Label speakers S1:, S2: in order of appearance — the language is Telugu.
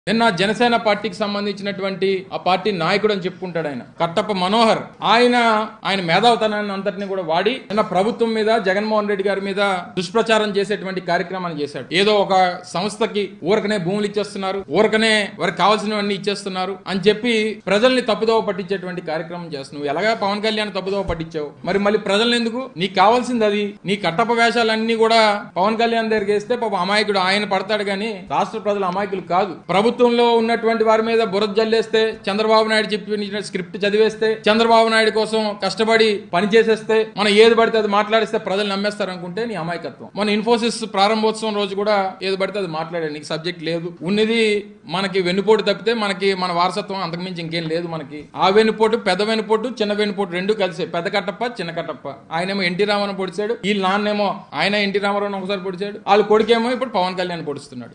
S1: నిన్న జనసేన పార్టీకి సంబంధించినటువంటి ఆ పార్టీ నాయకుడు అని చెప్పుకుంటాడు ఆయన కట్టప్ప మనోహర్ ఆయన ఆయన మేధావుతనాన్ని అంతటిని కూడా వాడి నిన్న ప్రభుత్వం మీద జగన్మోహన్ రెడ్డి గారి మీద దుష్ప్రచారం చేసేటువంటి కార్యక్రమాన్ని చేశాడు ఏదో ఒక సంస్థకి ఊరకనే భూములు ఇచ్చేస్తున్నారు ఊరకనే వారికి కావాల్సినవన్నీ ఇచ్చేస్తున్నారు అని చెప్పి ప్రజల్ని తప్పుదోవ పట్టించేటువంటి కార్యక్రమం చేస్తున్నావు నువ్వు ఎలాగా పవన్ కళ్యాణ్ తప్పుదోవ పట్టించావు మరి మళ్ళీ ప్రజల్ని ఎందుకు నీకు కావాల్సింది అది నీ కట్టప్ప వేషాలన్నీ కూడా పవన్ కళ్యాణ్ దగ్గరికి వేస్తే పాప అమాయకుడు ఆయన పడతాడు కానీ రాష్ట్ర ప్రజల అమాయకులు కాదు ప్రభుత్వంలో ఉన్నటువంటి వారి మీద బురద జల్లేస్తే చంద్రబాబు నాయుడు చెప్పిన స్క్రిప్ట్ చదివేస్తే చంద్రబాబు నాయుడు కోసం కష్టపడి పని చేసేస్తే మనం ఏది పడితే అది మాట్లాడిస్తే ప్రజలు నమ్మేస్తారు అనుకుంటే నీ అమాయకత్వం మన ఇన్ఫోసిస్ ప్రారంభోత్సవం రోజు కూడా ఏది పడితే అది మాట్లాడాడు నీకు సబ్జెక్ట్ లేదు ఉన్నది మనకి వెన్నుపోటు తప్పితే మనకి మన వారసత్వం అంతకుమించి ఇంకేం లేదు మనకి ఆ వెన్నుపోటు పెద్ద వెన్నుపోటు చిన్న వెన్నుపోటు రెండు కలిసే పెద్ద కట్టప్ప చిన్న కట్టప్ప ఆయనేమో ఎన్టీ రామారావు పొడిచాడు వీళ్ళ నాన్నేమో ఆయన ఎన్టీ రామారావు ఒకసారి పొడిచాడు వాళ్ళ కొడుకేమో ఇప్పుడు పవన్ కళ్యాణ్ పొడుస్తున్నాడు